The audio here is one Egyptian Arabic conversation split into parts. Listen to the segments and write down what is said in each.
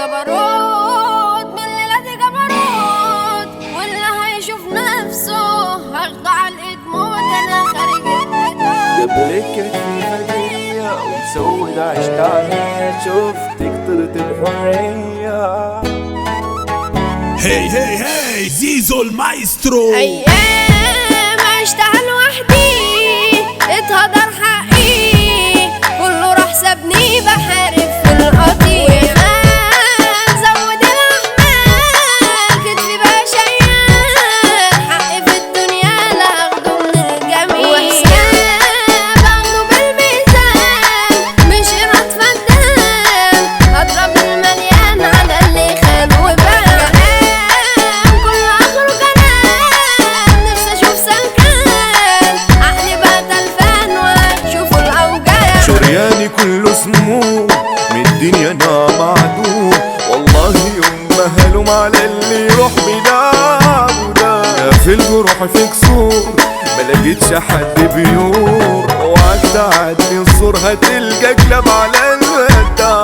جبروت من الليلة دي جبروت واللي هيشوف نفسه هخضع لإيد موت أنا خارج البيت قبلك في هدية ومسود عشت عليها شفتك طرت بحرية هي هي هي زيزو المايسترو أيام عشتها لوحدي اتهدر حقي كله راح سابني بحارب في القضية زود الأحمال كتفي بقى شيال حقي في الدنيا لا أخده من الجميع وحساب أخده بالميزان مش إيراد فدان هضرب المليان على اللي خان وبان كلام كل آخره كلام نفسي أشوف سلكان عقلي بقى تلفان وهتشوفوا الأوجاع شرياني كله سموم من الدنيا انا معدوم والله يوم ما هلوم على اللي يروح بلاد وده في الجروح في كسور ما لقيتش حد بيور اوعك تعدي الصور هتلقى كلام على الوداع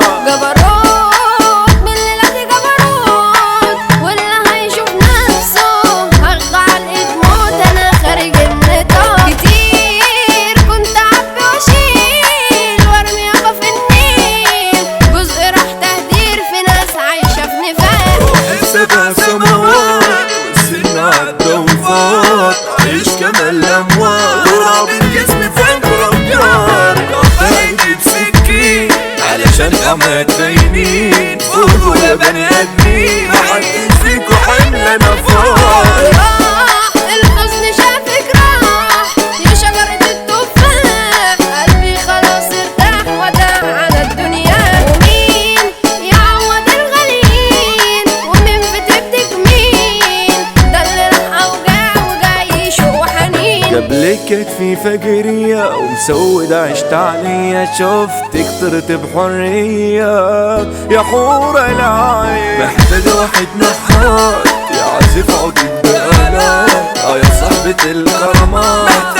جبروت من الليلة دي جبروت واللي هيشوف نفسه هخضع لإيد موت أنا خارج النطاق كتير كنت أعبي وأشيل وأرمي يابا في النيل جزء راح تهدير في ناس عايشة في نفاق سبع سماوات والسن عدى وفات عيش كما الأموات ضرب الجسم في الجرار قطعتي بسكين علشان حمات باينين فوقوا يا بني آدمين محدش فيكوا حمل نفار راح الحزن شافك راح يا شجرة التفاح قلبي خلاص ارتاح وداع على الدنيا ومين يعوض الغاليين ومين بتبتك مين ده اللي راح اوجاع وجاي يشوق حنين قبلك كتفي فقرية ومسود عشت عليا شفتك طرت بحرية يا حور العين محتاج واحد نحات يعزف عود البقالات اه يا صاحبة الكرامات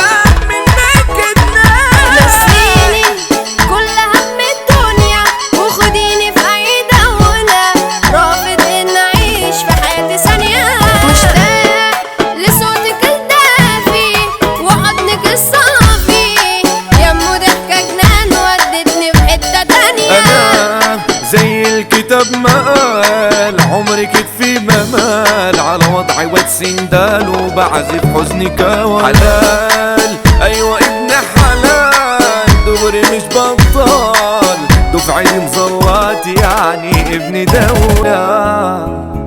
نسيني كل هم الدنيا وخديني في اي دولة رافض ان اعيش في حياتي ثانية مشتاق لصوتك الدافي وحضنك الصافي يمو ضحكة جنان ودتني في حتة تانية انا زي الكتاب ما قال عمري كتفي ما مال على وضعي واد سندال وبعزف حزني كوال حلال ايوه ابن حلال دغري مش بطال دفعي مزوات يعني ابن دولة